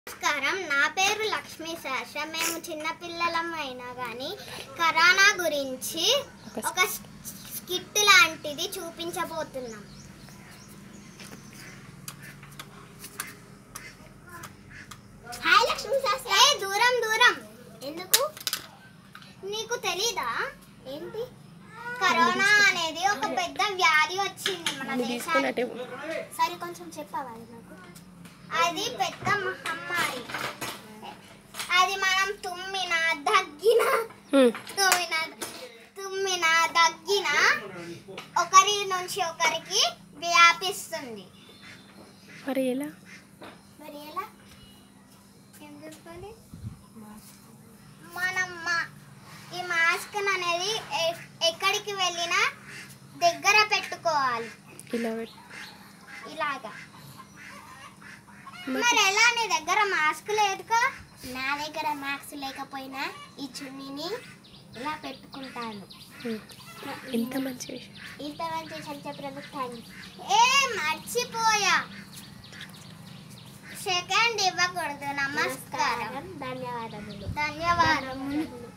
నమస్కారం నా పేరు లక్ష్మీ శాష మేము చిన్నపిల్లలం అయినా కానీ కరోనా గురించి ఒక స్కిట్ లాంటిది చూపించబోతున్నాం హాయ్ లక్ష్మీ శాస్త్రి ఏ దూరం దూరం ఎందుకు నీకు తెలీదా ఏంటి కరోనా అనేది ఒక పెద్ద వ్యాధి వచ్చింది మన అది దేశానికి తీసుకున్నట్టే సరే కొంచెం చెప్పావా అది నాకు అది పెద్ద మహమ్మారి అది మనం తుమ్మిన దగ్గిన హ్మ్. తుమ్మిన తుమ్మిన దగ్గిన ఒకరి నుంచి ఒకరికి వ్యాపిస్తుంది మరి ఎలా మరి ఎలా ఏం చెప్పాలి మనం మా- ఈ మాస్క్ అనేది ఎ- ఎక్కడికి వెళ్ళినా దగ్గర పెట్టుకోవాలి ఇలా పెట్ ఇలాగా మరి ఎలా నీ దగ్గర మాస్క్ లేదుగా నా దగ్గర మాస్క్ లేకపోయినా ఈ చున్నీని ఇలా పెట్టుకుంటాను హ్మ్. ఎంత మంచి విషయం ఇంత మంచి విషయం చెప్పినందుకు థ్యాంక్స్ ఏ మర్చిపోయా సెకండ్ ఇవ్వకూడదు నమస్కారం ధన్యవాదములు ధన్యవాదములు